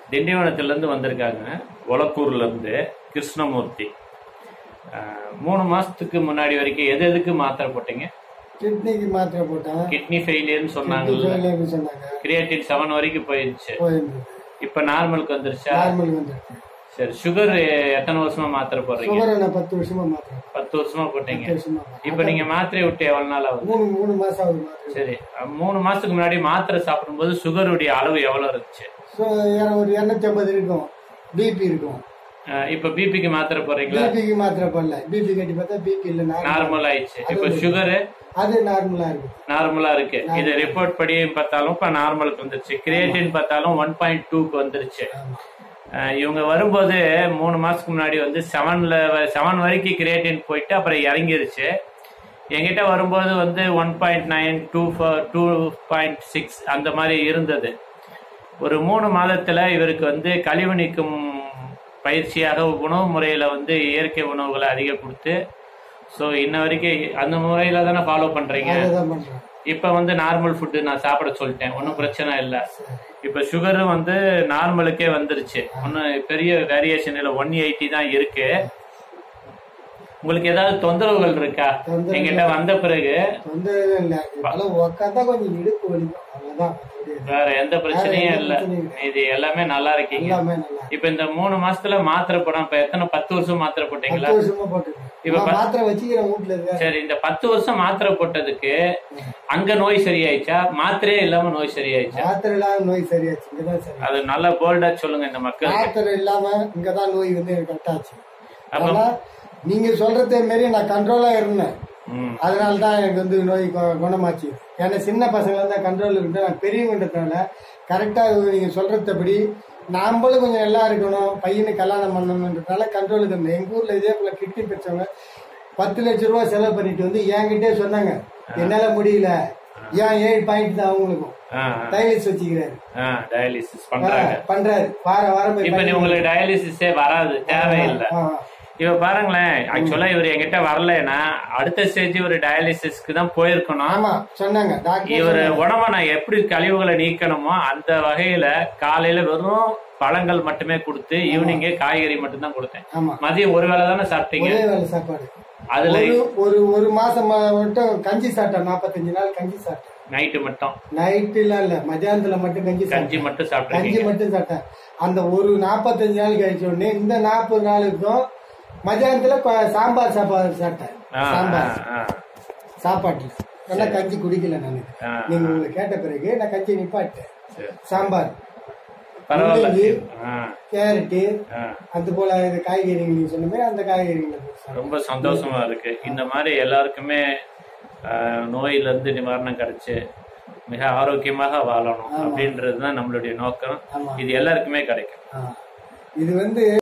திண்டிவனத்துல இருந்து வந்திருக்காங்க ஒலக்கூர்ல இருந்து கிருஷ்ணமூர்த்தி அஹ், மூணு மாசத்துக்கு முன்னாடி வரைக்கும் எது எதுக்கு மாத்திரை போட்டீங்க கிட்னிக்கு மாத்திரை போட்டேன் கிட்னி ஃபெயிலியர்னு கிட்னி சொன்னாங்கல்ல ஃபெயிலியர்னு சொன்னாங்க கிரியேட்டின் செவன் வரைக்கும் போயிருச்சு போயிருந்தது இப்ப நார்மலுக்கு வந்துருச்சா நார்மல் வந்துருக்கு சரி சுகர் எத்தனை வருஷமா மாத்திரை போடுறீங்க சுகரை நான் பத்து வருஷமா மாத்திரை பத்து வருஷமா போட்டீங்க பத்து வருஷமா மாத்திரை. இப்ப நீங்க மாத்திரை விட்டு எவ்வளவு நாள் ஆகுது மூணு மூணு மாசம் ஆகுது மாத்திரை சரி அஹ், மூணு மாசத்துக்கு முன்னாடி மாத்திரை சாப்பிடும்போது சுகருடைய அளவு எவ்வளவு இருந்துச்சு ஸோ ஒரு இரநூத்தி ஐம்பது இருக்கும் பிபி இருக்கும் அஹ், இப்ப பிபிக்கு மாத்திரை போடுறீங்களா பிபிக்கு மாத்திரை போடல பிபி கட்டி பார்த்தா பிபி இல்லை நார்மல் நார்மல் ஆயிடுச்சு இப்ப சுகரு அது நார்மலா இருக்கு நார்மலா இருக்கு இது ரிப்போர்ட் படி பார்த்தாலும் இப்ப நார்மலுக்கு வந்துருச்சு கிரியேட்டின் பார்த்தாலும் ஒன் பாயிண்ட் டூக்கு வந்துருச்சு ஆமா அஹ் இவங்க வரும்போது மூணு மாசத்துக்கு முன்னாடி வந்து செவன்ல செவன் வரைக்கும் கிரியேட்டின் போயிட்டு அப்புறம் இறங்கிருச்சு என்கிட்ட வரும்போது வந்து one point nine two two point six அந்த மாதிரி இருந்தது ஒரு மூணு மாதத்துல இவருக்கு வந்து கழிவு நீக்கும் பயிற்சியாக உணவு முறையில வந்து இயற்கை உணவுகளை அதிகம் கொடுத்து ஸோ இன்ன வரைக்கும் அந்த முறையில தானே ஃபாலோ பண்றீங்க அதுதான் பண்றேன் இப்போ வந்து நார்மல் ஃபுட்டு நான் சாப்பிட சொல்லிட்டேன் ஒன்றும் பிரச்சனை இல்லை இப்போ சுகரும் வந்து நார்மலுக்கே வந்துருச்சு ஒன்றும் பெரிய வேரியேஷன் இல்லை ஒன் எயிட்டி தான் இருக்கு உங்களுக்கு ஏதாவது தொந்தரவுகள் இருக்கா தொந்தரவு எங்கிட்ட வந்த பிறகு தொந்தரவே இல்லை இதெல்லாம் உட்காந்தா கொஞ்சம் இடுப்பு வலிக்கும் அவ்வளவுதான் மத்தபடி வேற எந்த பிரச்சனையும் எந்த இல்லை பிரச்சனையும் இல்லை. இது எல்லாமே நல்லா இருக்கீங்க எல்லாமே நல்லா இப்போ இந்த மூணு மாசத்துல மாத்திரை போடாம இப்போ எத்தனை பத்து வருஷம் மாத்திரை போட்டீங்களா பத்து வருஷமா போட்டுருக்கேன் இப்ப நான் மாத்திரை வச்சுக்கிறேன் வீட்டுல இருக்க சரி இந்த பத்து வருஷம் மாத்திரை போட்டதுக்கு அங்க நோய் சரியாயிடுச்சா மாத்திரையே இல்லாம நோய் சரியாயிடுச்சா மாத்திரை இல்லாம நோய் சரியாச்சு இங்கதான் சரி அது நல்லா போல்டா சொல்லுங்க இந்த மக்கள் மாத்திரை இல்லாம இங்கதான் நோய் வந்து எனக்கு கட்டாச்சு அப்ப- ஆனா நீங்க சொல்றதே மாரி நான் கண்ட்ரோலா இருந்தேன் ம் அதனால தான் எனக்கு வந்து நோய் கு- குணமாச்சு ஏன்னா சின்ன பசங்க தான் கண்ட்ரோல் இருக்கு நான் பெரியவங்கன்றதுனால கரெக்டா நீங்க சொல்றதபடி நாம்பளும் கொஞ்சம் நல்லா இருக்கணும் பையனை கல்யாணம் பண்ணணுன்றதுனால கண்ட்ரோலுக்கு இருந்தேன் எங்க ஊர்ல இதே போல கிட்னி பெற்றவங்க பத்து லட்ச ரூபா செலவு பண்ணிட்டு வந்து என்கிட்டே சொன்னாங்க என்னால முடியல ஏன் ஏழு பாயிண்ட் தான் அவங்களுக்கும் ஆ டைலிஸ் வச்சுக்கிறாரு ஆ டயாலிசிஸ் பண்றாங்க பண்றாரு வார வாரம் போய் இப்ப நீ உங்களுக்கு டயாலிசிஸே வராது தேவையில்லை ஆ, இப்ப பாருங்களேன் ஆக்சுவலா இவர் என்கிட்ட வரலைன்னா அடுத்த ஸ்டேஜ் ஒரு டயாலிசிஸ்க்கு தான் போயிருக்கணும் ஆமா சொன்னாங்க டாக்டர் இவர் உடம்ப நான் எப்படி கழிவுகளை நீக்கணுமோ அந்த வகையில காலையில வெறும் பழங்கள் மட்டுமே கொடுத்து ஈவினிங்கே காய்கறி மட்டும் தான் கொடுத்தேன் ஆமா மதியம் ஒரு வேளை தானே சாப்பிட்டீங்க ஒரே வேலை சாப்பாடு அதுல ஒரு ஒரு ஒரு மாசம் மட்டும் கஞ்சி சாப்பிட்டேன் நாற்பத்தஞ்சு நாள் கஞ்சி சாப்பிட்டேன் நைட்டு மட்டும் நைட்டு எல்லாம் இல்ல மத்தியானத்துல மட்டும் கஞ்சி கஞ்சி சாப்பிட்டேன் மட்டும் கஞ்சி சாப்பிட்டுருக்கீங்க மட்டும் சாப்பிட்டேன் அந்த ஒரு நாற்பத்தஞ்சு நாள் கழிச்ச உடனே இந்த நாற்பது நாளுக்கும் மத்தியானத்துல கொ- சாம்பார் சாப்பாடு சாப்பிட்டேன் ஆ, ஆ, சாம்பார் ஆ. சாப்பாட்டுல நல்லா கஞ்சி குடிக்கல நானு ஆ, நீங்க உங்களுக்கு கேட்ட பிறகு நான் கஞ்சி நிப்பாட்டேன் சரி. சாம்பார் பரவாயில்ல முள்ளங்கி, ஆ, கேரட்டு ஆ. அது போல இது காய்கறிகள் நீங்க சொன்ன மாதிரி அந்த காய்கறிகளை போட்டு சாப்பிட்டேன். ரொம்ப சந்தோஷமா இருக்கு இந்த மாதிரி எல்லாருக்குமே ஆஹ், நோயில இருந்து நிவாரணம் கிடைச்சு மிக ஆரோக்கியமாக வாழணும் அப்படின்றது தான் நம்மளுடைய நோக்கம் ஆமா இது எல்லாருக்குமே கிடைக்கும் ஆ. இது வந்து